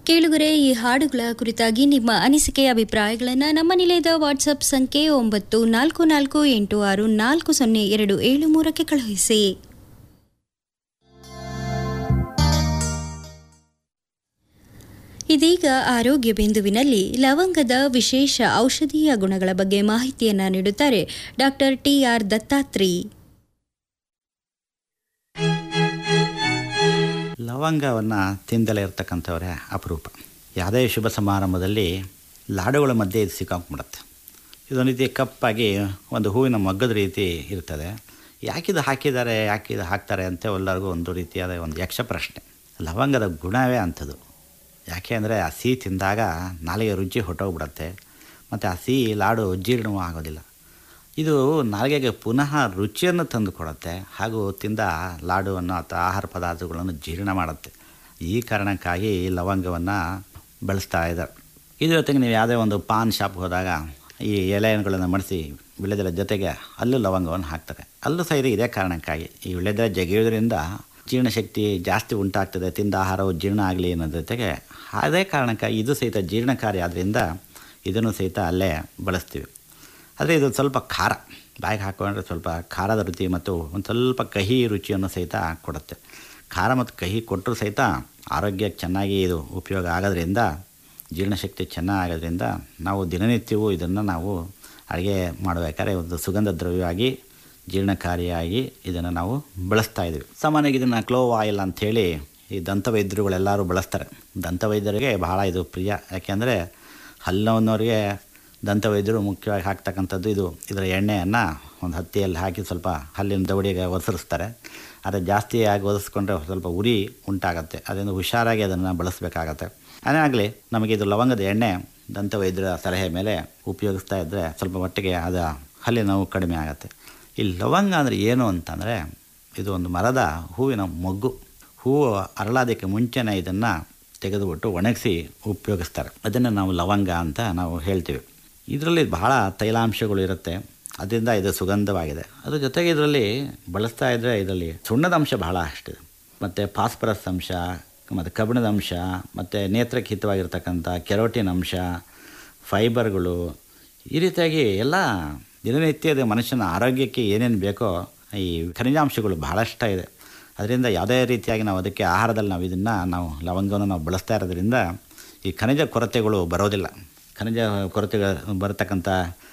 ಕೇಳುಗರೆ ಈ ಹಾಡುಗಳ ಕುರಿತಾಗಿ ನಿಮ್ಮ ಅನಿಸಿಕೆ ಅಭಿಪ್ರಾಯಗಳನ್ನು ನಮ್ಮ ನಿಲಯದ ವಾಟ್ಸಪ್ ಸಂಖ್ಯೆ ಒಂಬತ್ತು ನಾಲ್ಕು ನಾಲ್ಕು ಎಂಟು ಆರು ನಾಲ್ಕು ಸೊನ್ನೆ ಎರಡು ಏಳು ಮೂರಕ್ಕೆ ಕಳುಹಿಸಿ ಇದೀಗ ಆರೋಗ್ಯ ಬಿಂದುವಿನಲ್ಲಿ ಲವಂಗದ ವಿಶೇಷ ಔಷಧೀಯ ಗುಣಗಳ ಬಗ್ಗೆ ಮಾಹಿತಿಯನ್ನು ನೀಡುತ್ತಾರೆ ಡಾಕ್ಟರ್ ಟಿ ಆರ್ ದತ್ತಾತ್ರಿ ಲವಂಗವನ್ನು ತಿಂದಲೇ ಇರ್ತಕ್ಕಂಥವ್ರೆ ಅಪರೂಪ ಯಾವುದೇ ಶುಭ ಸಮಾರಂಭದಲ್ಲಿ ಲಾಡುಗಳ ಮಧ್ಯೆ ಇದು ಸಿಕ್ಕಾಕೊಂಡ್ಬಿಡುತ್ತೆ ಇದೊಂದು ರೀತಿ ಕಪ್ಪಾಗಿ ಒಂದು ಹೂವಿನ ಮಗ್ಗದ ರೀತಿ ಇರ್ತದೆ ಯಾಕಿದು ಹಾಕಿದ್ದಾರೆ ಯಾಕಿದು ಹಾಕ್ತಾರೆ ಅಂತ ಎಲ್ಲರಿಗೂ ಒಂದು ರೀತಿಯಾದ ಒಂದು ಯಕ್ಷ ಪ್ರಶ್ನೆ ಲವಂಗದ ಗುಣವೇ ಅಂಥದ್ದು ಯಾಕೆ ಅಂದರೆ ಆ ಸಿಹಿ ತಿಂದಾಗ ನಾಲಿಗೆ ರುಚಿ ಹೊಟ್ಟೋಗ್ಬಿಡತ್ತೆ ಮತ್ತು ಆ ಸಿಹಿ ಲಾಡು ಜೀರ್ಣವೂ ಆಗೋದಿಲ್ಲ ಇದು ನಾಲಿಗೆಗೆ ಪುನಃ ರುಚಿಯನ್ನು ತಂದು ಕೊಡುತ್ತೆ ಹಾಗೂ ತಿಂದ ಲಾಡುವನ್ನು ಅಥವಾ ಆಹಾರ ಪದಾರ್ಥಗಳನ್ನು ಜೀರ್ಣ ಮಾಡುತ್ತೆ ಈ ಕಾರಣಕ್ಕಾಗಿ ಈ ಲವಂಗವನ್ನು ಬಳಸ್ತಾ ಇದ್ದಾರೆ ಇದ್ರ ಜೊತೆಗೆ ನೀವು ಯಾವುದೇ ಒಂದು ಪಾನ್ ಶಾಪ್ಗೆ ಹೋದಾಗ ಈ ಎಲೆಗಳನ್ನು ಮಡಿಸಿ ವಿಳ್ಯದೆಲೆ ಜೊತೆಗೆ ಅಲ್ಲೂ ಲವಂಗವನ್ನು ಹಾಕ್ತಾರೆ ಅಲ್ಲೂ ಸಹ ಇದು ಇದೇ ಕಾರಣಕ್ಕಾಗಿ ಈ ವಿಳ್ಯದೆಲೆ ಜಗಿಯೋದ್ರಿಂದ ಜೀರ್ಣಶಕ್ತಿ ಜಾಸ್ತಿ ಉಂಟಾಗ್ತದೆ ತಿಂದ ಆಹಾರವು ಜೀರ್ಣ ಆಗಲಿ ಅನ್ನೋದ್ರ ಜೊತೆಗೆ ಅದೇ ಕಾರಣಕ್ಕಾಗಿ ಇದು ಸಹಿತ ಜೀರ್ಣಕಾರಿ ಆದ್ದರಿಂದ ಇದನ್ನು ಸಹಿತ ಅಲ್ಲೇ ಬಳಸ್ತೀವಿ ಆದರೆ ಇದು ಸ್ವಲ್ಪ ಖಾರ ಬಾಯಿಗೆ ಹಾಕೊಂಡ್ರೆ ಸ್ವಲ್ಪ ಖಾರದ ರುಚಿ ಮತ್ತು ಒಂದು ಸ್ವಲ್ಪ ಕಹಿ ರುಚಿಯನ್ನು ಸಹಿತ ಕೊಡುತ್ತೆ ಖಾರ ಮತ್ತು ಕಹಿ ಕೊಟ್ಟರು ಸಹಿತ ಆರೋಗ್ಯಕ್ಕೆ ಚೆನ್ನಾಗಿ ಇದು ಉಪಯೋಗ ಆಗೋದ್ರಿಂದ ಜೀರ್ಣಶಕ್ತಿ ಚೆನ್ನಾಗೋದ್ರಿಂದ ನಾವು ದಿನನಿತ್ಯವೂ ಇದನ್ನು ನಾವು ಅಡುಗೆ ಮಾಡಬೇಕಾದ್ರೆ ಒಂದು ಸುಗಂಧ ದ್ರವ್ಯವಾಗಿ ಜೀರ್ಣಕಾರಿಯಾಗಿ ಇದನ್ನು ನಾವು ಬಳಸ್ತಾ ಇದ್ದೀವಿ ಸಾಮಾನ್ಯವಾಗಿ ಇದನ್ನು ಕ್ಲೋವ್ ಆಯಿಲ್ ಅಂಥೇಳಿ ಈ ದಂತವೈದ್ಯರುಗಳೆಲ್ಲರೂ ಬಳಸ್ತಾರೆ ದಂತವೈದ್ಯರಿಗೆ ಬಹಳ ಇದು ಪ್ರಿಯ ಯಾಕೆಂದರೆ ಹಲ್ಲವನ್ನವರಿಗೆ ದಂತವೈದ್ಯರು ಮುಖ್ಯವಾಗಿ ಹಾಕ್ತಕ್ಕಂಥದ್ದು ಇದು ಇದರ ಎಣ್ಣೆಯನ್ನು ಒಂದು ಹತ್ತಿಯಲ್ಲಿ ಹಾಕಿ ಸ್ವಲ್ಪ ಹಲ್ಲಿನ ದವಡಿಗೆ ಒಸರಿಸ್ತಾರೆ ಆದರೆ ಜಾಸ್ತಿಯಾಗಿ ಒದಿಸ್ಕೊಂಡ್ರೆ ಸ್ವಲ್ಪ ಉರಿ ಉಂಟಾಗತ್ತೆ ಅದರಿಂದ ಹುಷಾರಾಗಿ ಅದನ್ನು ಬಳಸಬೇಕಾಗತ್ತೆ ಅದೇ ಆಗಲಿ ನಮಗೆ ಇದು ಲವಂಗದ ಎಣ್ಣೆ ದಂತವೈದ್ಯರ ಸಲಹೆ ಮೇಲೆ ಉಪಯೋಗಿಸ್ತಾ ಇದ್ದರೆ ಸ್ವಲ್ಪ ಮಟ್ಟಿಗೆ ಅದು ಹಲ್ಲಿನ ನೋವು ಕಡಿಮೆ ಆಗುತ್ತೆ ಈ ಲವಂಗ ಅಂದರೆ ಏನು ಅಂತಂದರೆ ಇದು ಒಂದು ಮರದ ಹೂವಿನ ಮೊಗ್ಗು ಹೂವು ಅರಳೋದಕ್ಕೆ ಮುಂಚೆನೇ ಇದನ್ನು ತೆಗೆದುಬಿಟ್ಟು ಒಣಗಿಸಿ ಉಪಯೋಗಿಸ್ತಾರೆ ಅದನ್ನು ನಾವು ಲವಂಗ ಅಂತ ನಾವು ಹೇಳ್ತೀವಿ ಇದರಲ್ಲಿ ಬಹಳ ತೈಲಾಂಶಗಳು ಇರುತ್ತೆ ಅದರಿಂದ ಇದು ಸುಗಂಧವಾಗಿದೆ ಅದ್ರ ಜೊತೆಗೆ ಇದರಲ್ಲಿ ಬಳಸ್ತಾ ಇದ್ದರೆ ಇದರಲ್ಲಿ ಸುಣ್ಣದ ಅಂಶ ಬಹಳ ಅಷ್ಟಿದೆ ಮತ್ತು ಫಾಸ್ಫರಸ್ ಅಂಶ ಮತ್ತು ಕಬ್ಬಿಣದ ಅಂಶ ಮತ್ತು ನೇತ್ರಕ್ಕೆ ಹಿತವಾಗಿರ್ತಕ್ಕಂಥ ಕೆರೋಟಿನ್ ಅಂಶ ಫೈಬರ್ಗಳು ಈ ರೀತಿಯಾಗಿ ಎಲ್ಲ ದಿನನಿತ್ಯದ ಮನುಷ್ಯನ ಆರೋಗ್ಯಕ್ಕೆ ಏನೇನು ಬೇಕೋ ಈ ಖನಿಜಾಂಶಗಳು ಬಹಳಷ್ಟ ಇದೆ ಅದರಿಂದ ಯಾವುದೇ ರೀತಿಯಾಗಿ ನಾವು ಅದಕ್ಕೆ ಆಹಾರದಲ್ಲಿ ನಾವು ಇದನ್ನು ನಾವು ಲವಂಗವನ್ನು ನಾವು ಬಳಸ್ತಾ ಇರೋದ್ರಿಂದ ಈ ಖನಿಜ ಕೊರತೆಗಳು ಬರೋದಿಲ್ಲ ಖನಿಜ ಕೊರತೆಗಳು ಬರತಕ್ಕಂಥ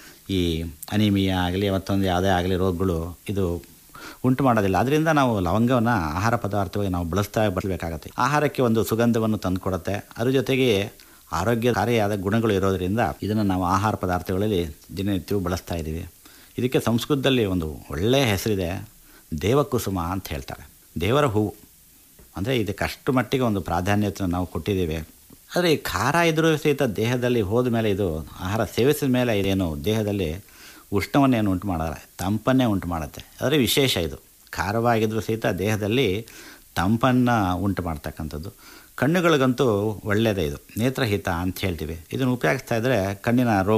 ಈ ಅನಿಮಿಯಾ ಆಗಲಿ ಮತ್ತೊಂದು ಯಾವುದೇ ಆಗಲಿ ರೋಗಗಳು ಇದು ಉಂಟು ಮಾಡೋದಿಲ್ಲ ಅದರಿಂದ ನಾವು ಲವಂಗವನ್ನು ಆಹಾರ ಪದಾರ್ಥವಾಗಿ ನಾವು ಬಳಸ್ತಾ ಬಳಸಬೇಕಾಗತ್ತೆ ಆಹಾರಕ್ಕೆ ಒಂದು ಸುಗಂಧವನ್ನು ತಂದುಕೊಡುತ್ತೆ ಅದ್ರ ಜೊತೆಗೆ ಆರೋಗ್ಯಕಾರಿಯಾದ ಗುಣಗಳು ಇರೋದರಿಂದ ಇದನ್ನು ನಾವು ಆಹಾರ ಪದಾರ್ಥಗಳಲ್ಲಿ ದಿನನಿತ್ಯವೂ ಬಳಸ್ತಾ ಇದ್ದೀವಿ ಇದಕ್ಕೆ ಸಂಸ್ಕೃತದಲ್ಲಿ ಒಂದು ಒಳ್ಳೆಯ ಹೆಸರಿದೆ ದೇವಕುಸುಮ ಅಂತ ಹೇಳ್ತಾರೆ ದೇವರ ಹೂವು ಅಂದರೆ ಇದಕ್ಕೆ ಅಷ್ಟು ಮಟ್ಟಿಗೆ ಒಂದು ಪ್ರಾಧಾನ್ಯತೆ ನಾವು ಕೊಟ್ಟಿದ್ದೇವೆ ಆದರೆ ಈ ಖಾರ ಇದ್ರೂ ಸಹಿತ ದೇಹದಲ್ಲಿ ಹೋದ ಮೇಲೆ ಇದು ಆಹಾರ ಸೇವಿಸಿದ ಮೇಲೆ ಇದೇನು ದೇಹದಲ್ಲಿ ಉಷ್ಣವನ್ನೇನು ಉಂಟು ಮಾಡಲ್ಲ ತಂಪನ್ನೇ ಉಂಟು ಮಾಡುತ್ತೆ ಆದರೆ ವಿಶೇಷ ಇದು ಖಾರವಾಗಿದ್ದರೂ ಸಹಿತ ದೇಹದಲ್ಲಿ ತಂಪನ್ನು ಉಂಟು ಮಾಡ್ತಕ್ಕಂಥದ್ದು ಕಣ್ಣುಗಳಿಗಂತೂ ಒಳ್ಳೆಯದೇ ಇದು ನೇತ್ರಹಿತ ಅಂತ ಹೇಳ್ತೀವಿ ಇದನ್ನು ಉಪಯೋಗಿಸ್ತಾ ಇದ್ದರೆ ಕಣ್ಣಿನ ರೋಗ